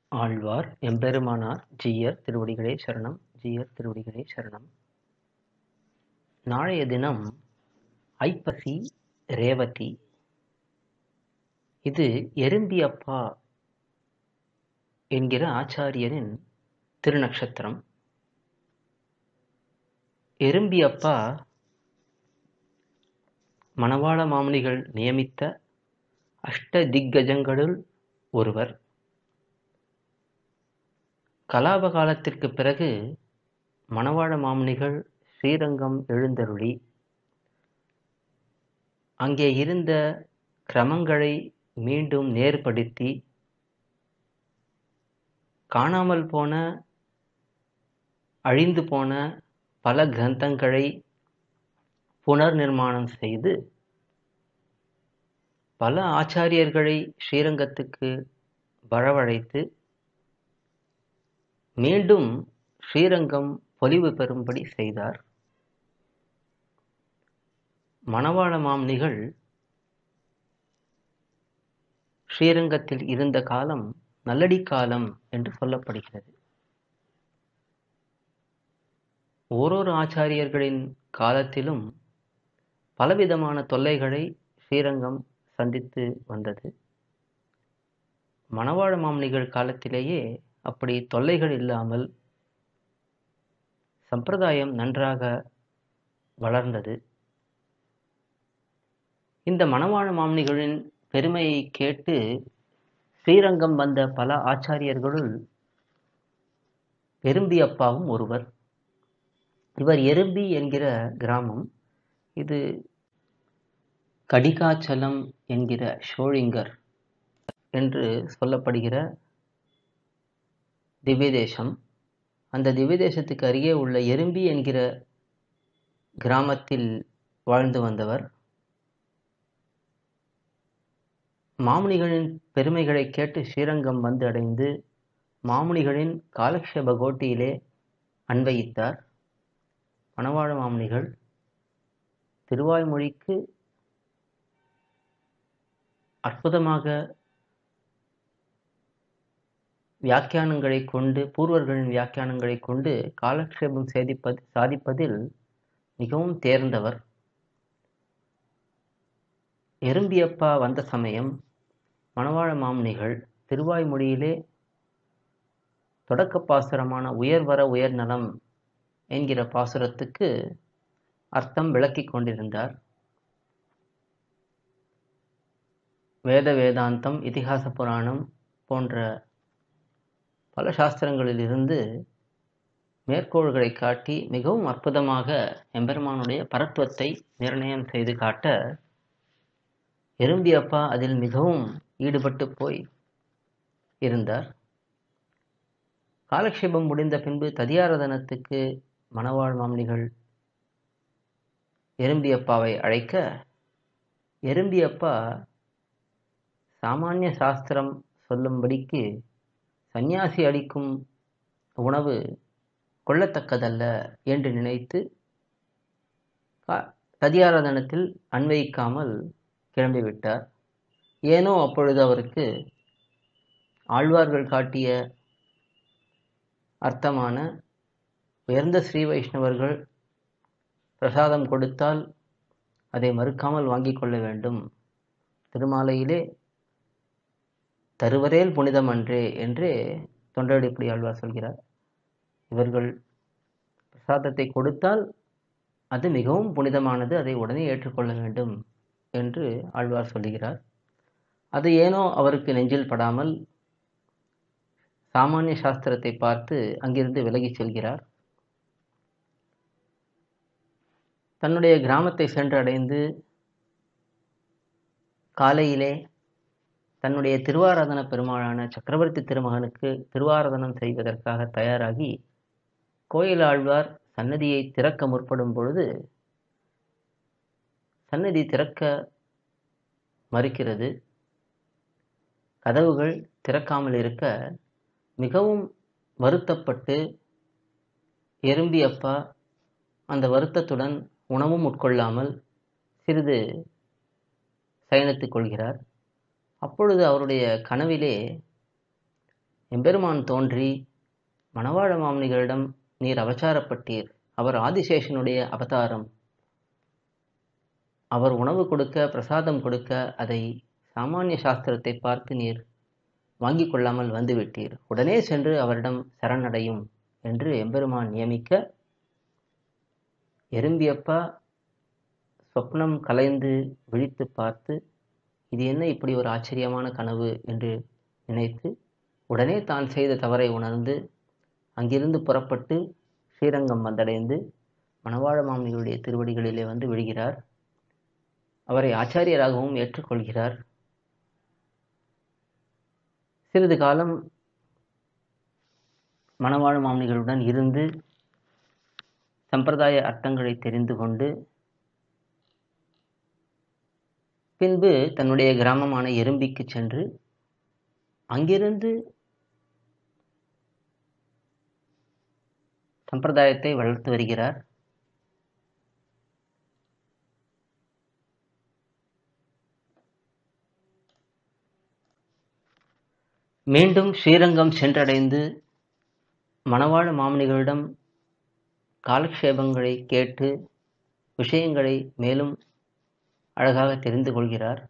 ஆழ்வார் எம்பெருமானார் ஜீயர் திருவடிகளே சரணம் ஜீயர் திருவடிகளே சரணம் நாளைய தினம் ஐப்பசி ரேவதி இது எறும்பியப்பா என்கிற ஆச்சாரியரின் திருநக்ஷத்திரம் எறும்பியப்பா மணவாள மாமுனிகள் நியமித்த அஷ்ட திக்கஜங்களுள் ஒருவர் கலாப காலத்திற்கு பிறகு மணவாள மாமுனிகள் ஸ்ரீரங்கம் எழுந்தருளி அங்கே இருந்த கிரமங்களை மீண்டும் நேர்படுத்தி காணாமல் போன அழிந்து போன பல கிரந்தங்களை புனர் நிர்மாணம் செய்து பல ஆச்சாரியர்களை ஸ்ரீரங்கத்துக்கு வரவழைத்து மீண்டும் ஸ்ரீரங்கம் பொலிவு பெறும்படி செய்தார் மணவாள மாமுனிகள் ஸ்ரீரங்கத்தில் இருந்த காலம் நல்லடி காலம் என்று சொல்லப்படுகிறது ஓரொரு ஆச்சாரியர்களின் காலத்திலும் பலவிதமான தொல்லைகளை ஸ்ரீரங்கம் சந்தித்து வந்தது மணவாழ மாமுனிகள் காலத்திலேயே அப்படி தொல்லைகள் இல்லாமல் சம்பிரதாயம் நன்றாக வளர்ந்தது இந்த மணவாழ மாமுனிகளின் பெருமையை கேட்டு ஸ்ரீரங்கம் வந்த பல ஆச்சாரியர்களுள் எறும்பியப்பாவும் ஒருவர் இவர் எறும்பி என்கிற கிராமம் இது கடிகாச்சலம் என்கிற ஷோழிங்கர் என்று சொல்லப்படுகிற திவ்யதேசம் அந்த திவ்யதேசத்துக்கு அருகே உள்ள எறும்பி என்கிற கிராமத்தில் வாழ்ந்து வந்தவர் மாமுனிகளின் பெருமைகளை கேட்டு ஸ்ரீரங்கம் வந்து அடைந்து மாமுனிகளின் காலக்ஷேப கோட்டியிலே அன்வயித்தார் மணவாழ மாமுனிகள் திருவாய்மொழிக்கு அற்புதமாக வியாக்கியானங்களை கொண்டு பூர்வர்களின் வியாக்கியானங்களை கொண்டு காலக்ஷேபம் சேதிப்பது சாதிப்பதில் மிகவும் தேர்ந்தவர் எறும்பியப்பா வந்த சமயம் மணவாழ மாமுனிகள் திருவாய்மொழியிலே தொடக்க பாசுரமான உயர்வர உயர்நலம் என்கிற பாசுரத்துக்கு அர்த்தம் விளக்கி கொண்டிருந்தார் வேத வேதாந்தம் இதிகாச புராணம் போன்ற பல சாஸ்திரங்களிலிருந்து மேற்கோள்களை காட்டி மிகவும் அற்புதமாக எம்பெருமானுடைய பரத்துவத்தை நிர்ணயம் செய்து காட்ட எறும்பியப்பா அதில் மிகவும் ஈடுபட்டு போய் இருந்தார் காலக்ஷேபம் முடிந்த பின்பு ததியாரதனத்துக்கு மணவாழ் மாமனிகள் எறும்பியப்பாவை அழைக்க எறும்பியப்பா சாமானிய சாஸ்திரம் சொல்லும்படிக்கு சந்நியாசி அளிக்கும் உணவு கொள்ளத்தக்கதல்ல என்று நினைத்து ததியாராதனத்தில் அன்வயிக்காமல் கிளம்பிவிட்டார் ஏனோ அப்பொழுது அவருக்கு ஆழ்வார்கள் காட்டிய அர்த்தமான உயர்ந்த ஸ்ரீ வைஷ்ணவர்கள் பிரசாதம் கொடுத்தால் அதை மறுக்காமல் வாங்கிக் கொள்ள வேண்டும் திருமாலையிலே தருவரேல் புனிதம் அன்றே என்றே தொண்டடிப்படி ஆழ்வார் சொல்கிறார் இவர்கள் பிரசாதத்தை கொடுத்தால் அது மிகவும் புனிதமானது அதை உடனே ஏற்றுக்கொள்ள வேண்டும் என்று ஆழ்வார் சொல்லுகிறார் அது ஏனோ அவருக்கு நெஞ்சில் படாமல் சாமானிய சாஸ்திரத்தை பார்த்து அங்கிருந்து விலகிச் செல்கிறார் தன்னுடைய கிராமத்தை சென்றடைந்து காலையிலே தன்னுடைய திருவாராதன பெருமாளான சக்கரவர்த்தி திருமகனுக்கு திருவாராதனம் செய்வதற்காக தயாராகி கோயில் ஆழ்வார் சன்னதியை திறக்க முற்படும் பொழுது சன்னதி திறக்க மறுக்கிறது கதவுகள் திறக்காமல் இருக்க மிகவும் வருத்தப்பட்டு எறும்பியப்பா அந்த வருத்தத்துடன் உணவும் உட்கொள்ளாமல் சிறிது சயனித்துக் கொள்கிறார் அப்பொழுது அவருடைய கனவிலே எம்பெருமான் தோன்றி மணவாழ மாமுனிகளிடம் நீர் அவசாரப்பட்டீர் அவர் ஆதிசேஷனுடைய அவதாரம் அவர் உணவு கொடுக்க பிரசாதம் கொடுக்க அதை சாமானிய சாஸ்திரத்தை பார்த்து நீர் வாங்கிக் கொள்ளாமல் வந்துவிட்டீர் உடனே சென்று அவரிடம் சரணடையும் என்று எம்பெருமான் நியமிக்க எறும்பியப்பா சொப்னம் கலைந்து விழித்து பார்த்து இது என்ன இப்படி ஒரு ஆச்சரியமான கனவு என்று நினைத்து உடனே தான் செய்த தவறை உணர்ந்து அங்கிருந்து புறப்பட்டு ஸ்ரீரங்கம் வந்தடைந்து மணவாழ மாமனிகளுடைய திருவடிகளிலே வந்து விழுகிறார் அவரை ஆச்சாரியராகவும் ஏற்றுக்கொள்கிறார் சிறிது காலம் மணவாழ மாமனிகளுடன் இருந்து சம்பிரதாய அர்த்தங்களை தெரிந்து கொண்டு பின்பு தன்னுடைய கிராமமான எறும்பிக்கு சென்று அங்கிருந்து சம்பிரதாயத்தை வளர்த்து வருகிறார் மீண்டும் ஸ்ரீரங்கம் சென்றடைந்து மணவாழ மாமனிகளிடம் காலக்ஷேபங்களை கேட்டு விஷயங்களை மேலும் அழகாக தெரிந்து கொள்கிறார்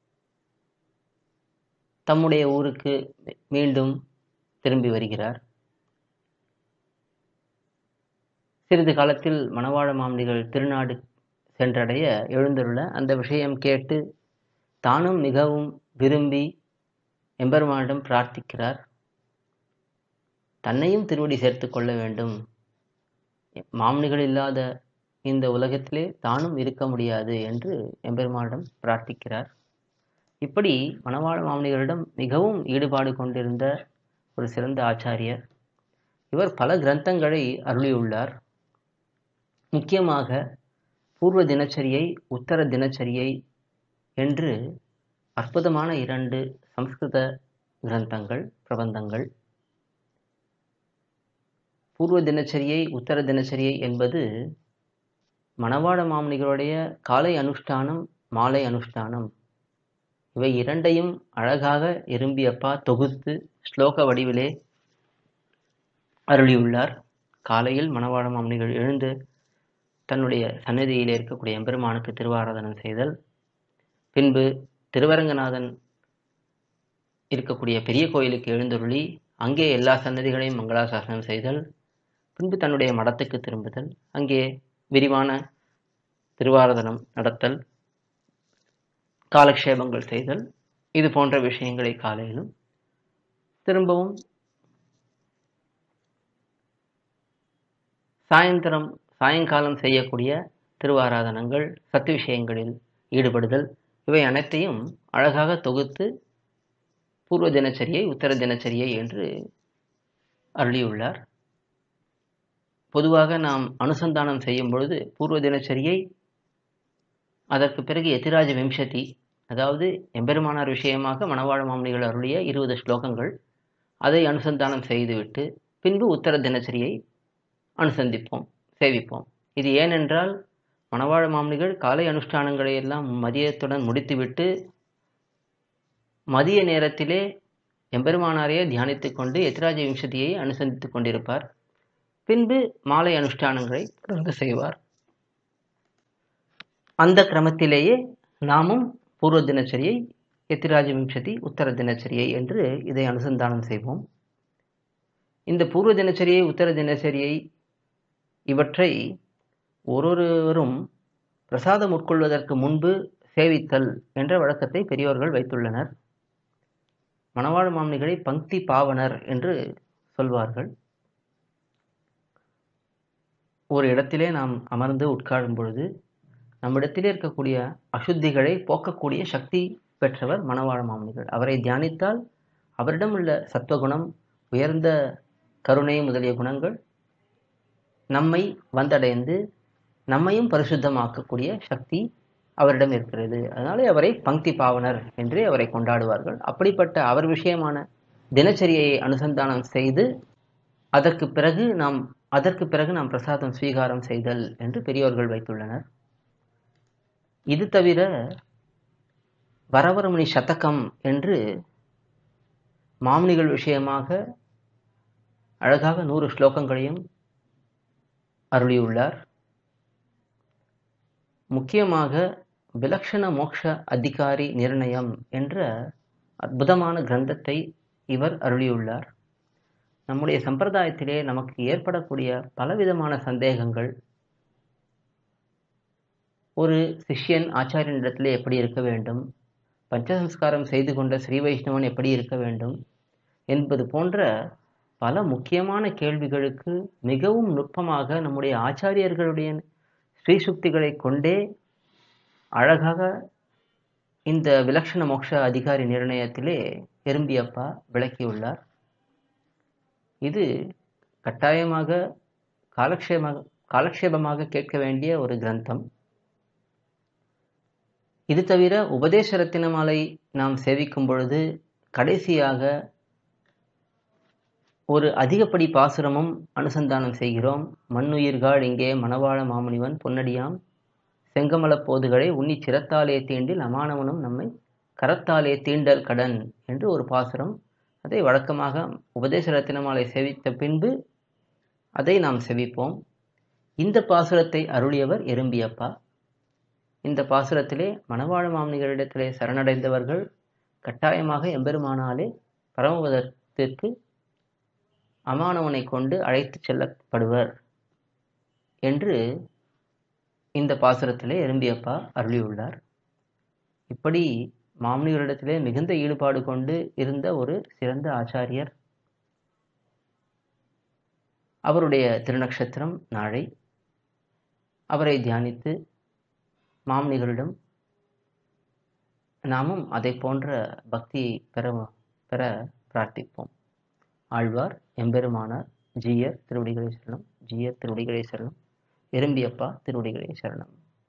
தம்முடைய ஊருக்கு மீண்டும் திரும்பி வருகிறார் சிறிது காலத்தில் மணவாழ மாமனிகள் திருநாடு சென்றடைய எழுந்துள்ள அந்த விஷயம் கேட்டு தானும் மிகவும் விரும்பி எம்பெருமானிடம் பிரார்த்திக்கிறார் தன்னையும் திருவடி சேர்த்து கொள்ள வேண்டும் மாமனிகள் இல்லாத இந்த உலகத்திலே தானும் இருக்க முடியாது என்று எம்பெருமானிடம் பிரார்த்திக்கிறார் இப்படி மணவாள மாமனிகளிடம் மிகவும் ஈடுபாடு கொண்டிருந்த ஒரு சிறந்த ஆச்சாரியர் இவர் பல கிரந்தங்களை அருளியுள்ளார் முக்கியமாக பூர்வ தினச்சரியை உத்தர தினச்சரியை என்று அற்புதமான இரண்டு சம்ஸ்கிருத கிரந்தங்கள் பிரபந்தங்கள் பூர்வ தினச்சரியை உத்தர தினச்சரியை என்பது மணவாள மாமனிகளுடைய காலை அனுஷ்டானம் மாலை அனுஷ்டானம் இவை இரண்டையும் அழகாக எறும்பியப்பா தொகுத்து ஸ்லோக வடிவிலே அருளியுள்ளார் காலையில் மணவாள மாமனிகள் எழுந்து தன்னுடைய சன்னதியில் இருக்கக்கூடிய எம்பெருமானுக்கு திருவாராதனம் செய்தல் பின்பு திருவரங்கநாதன் இருக்கக்கூடிய பெரிய கோயிலுக்கு எழுந்தருளி அங்கே எல்லா சன்னதிகளையும் மங்களாசாசனம் செய்தல் பின்பு தன்னுடைய மடத்துக்கு திரும்புதல் அங்கே விரிவான திருவாரதனம் நடத்தல் காலக்ஷேபங்கள் செய்தல் இது போன்ற விஷயங்களை காலையிலும் திரும்பவும் சாயந்தரம் சாயங்காலம் செய்யக்கூடிய திருவாராதனங்கள் சத்து விஷயங்களில் ஈடுபடுதல் இவை அனைத்தையும் அழகாக தொகுத்து பூர்வ தினச்சரியை உத்தர தினச்சரியை என்று அருளியுள்ளார் பொதுவாக நாம் அனுசந்தானம் செய்யும் பொழுது பூர்வ தினச்சரியை அதற்கு பிறகு எதிராஜ விம்சதி அதாவது எம்பெருமானார் விஷயமாக மணவாழ மாமனிகள் அருளிய இருபது ஸ்லோகங்கள் அதை அனுசந்தானம் செய்துவிட்டு பின்பு உத்தர தினச்சரியை அனுசந்திப்போம் சேவிப்போம் இது ஏனென்றால் மணவாழ மாமனிகள் காலை அனுஷ்டானங்களை எல்லாம் மதியத்துடன் முடித்துவிட்டு மதிய நேரத்திலே எம்பெருமானாரையே தியானித்து கொண்டு எத்திராஜ விம்சதியை அனுசந்தித்துக் கொண்டிருப்பார் பின்பு மாலை அனுஷ்டானங்களை தொடர்ந்து செய்வார் அந்த கிரமத்திலேயே நாமும் பூர்வ தினச்சரியை எத்திராஜ விம்சதி உத்தர தினச்சரியை என்று இதை அனுசந்தானம் செய்வோம் இந்த பூர்வ தினச்சரியை உத்தர தினச்சரியை இவற்றை ஒருவரும் பிரசாதம் உட்கொள்வதற்கு முன்பு சேவித்தல் என்ற வழக்கத்தை பெரியோர்கள் வைத்துள்ளனர் மணவாழ் மாமனிகளை பங்கி பாவனர் என்று சொல்வார்கள் ஒரு இடத்திலே நாம் அமர்ந்து உட்காரும் பொழுது நம்மிடத்திலே இருக்கக்கூடிய அசுத்திகளை போக்கக்கூடிய சக்தி பெற்றவர் மணவாழ மாமனிகள் அவரை தியானித்தால் அவரிடம் உள்ள சத்வகுணம் உயர்ந்த கருணை முதலிய குணங்கள் நம்மை வந்தடைந்து நம்மையும் பரிசுத்தமாக்கக்கூடிய சக்தி அவரிடம் இருக்கிறது அதனாலே அவரை பங்கி பாவனர் என்றே அவரை கொண்டாடுவார்கள் அப்படிப்பட்ட அவர் விஷயமான தினச்சரியை அனுசந்தானம் செய்து அதற்கு பிறகு நாம் அதற்கு பிறகு நாம் பிரசாதம் ஸ்வீகாரம் செய்தல் என்று பெரியோர்கள் வைத்துள்ளனர் இது தவிர வரவரமுனி சதகம் என்று மாமுனிகள் விஷயமாக அழகாக நூறு ஸ்லோகங்களையும் அருளியுள்ளார் முக்கியமாக விலக்ஷண மோக்ஷ அதிகாரி நிர்ணயம் என்ற அற்புதமான கிரந்தத்தை இவர் அருளியுள்ளார் நம்முடைய சம்பிரதாயத்திலே நமக்கு ஏற்படக்கூடிய பலவிதமான சந்தேகங்கள் ஒரு சிஷ்யன் ஆச்சாரியனிடத்திலே எப்படி இருக்க வேண்டும் பஞ்சசம்ஸ்காரம் செய்து கொண்ட ஸ்ரீ வைஷ்ணவன் எப்படி இருக்க வேண்டும் என்பது போன்ற பல முக்கியமான கேள்விகளுக்கு மிகவும் நுட்பமாக நம்முடைய ஆச்சாரியர்களுடைய ஸ்ரீசுக்திகளை கொண்டே அழகாக இந்த விலக்ஷண மோட்ச அதிகாரி நிர்ணயத்திலே எறும்பியப்பா விளக்கியுள்ளார் இது கட்டாயமாக காலக்ஷேமாக காலக்ஷேபமாக கேட்க வேண்டிய ஒரு கிரந்தம் இது தவிர உபதேச ரத்தினமாலை நாம் சேவிக்கும் பொழுது கடைசியாக ஒரு அதிகப்படி பாசுரமும் அனுசந்தானம் செய்கிறோம் மண்ணுயிர்கள் இங்கே மணவாள மாமுனிவன் பொன்னடியாம் செங்கமலப் போதுகளை உன்னி சிரத்தாலே தீண்டில் அமானவனும் நம்மை கரத்தாலே தீண்டல் கடன் என்று ஒரு பாசுரம் அதை வழக்கமாக உபதேச ரத்தினமாலை சேவித்த பின்பு அதை நாம் செவிப்போம் இந்த பாசுரத்தை அருளியவர் எறும்பியப்பா இந்த பாசுரத்திலே மணவாழ மாமனிகளிடத்திலே சரணடைந்தவர்கள் கட்டாயமாக எம்பெருமானாலே பரமபதத்திற்கு அமானவனை கொண்டு அழைத்து செல்லப்படுவர் என்று இந்த பாசுரத்திலே எறும்பியப்பா அருளியுள்ளார் இப்படி மாமனிகளிடத்திலே மிகுந்த ஈடுபாடு கொண்டு இருந்த ஒரு சிறந்த ஆச்சாரியர் அவருடைய திருநக்ஷத்திரம் நாளை அவரை தியானித்து மாமனிகளிடம் நாமும் அதை போன்ற பக்தியை பெற பெற பிரார்த்திப்போம் ஆழ்வார் எம்பெருமானார் ஜீயர் திருவடிகளை சரணம் ஜீயர் திருவடிகளை சரணம் எறும்பியப்பா திருவடிகளை சரணம்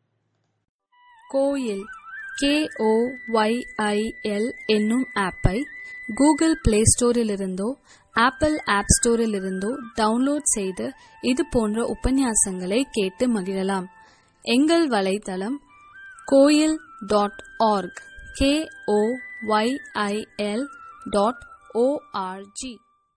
Koyil K O Y I L என்னும் ஆப்பை கூகுள் பிளே ஸ்டோரிலிருந்தோ ஆப்பிள் ஆப் ஸ்டோரிலிருந்தோ டவுன்லோட் செய்து இது போன்ற உபன்யாசங்களை கேட்டு மகிழலாம் எங்கள் வலைத்தளம் Koyil dot org K O Y I L dot O R G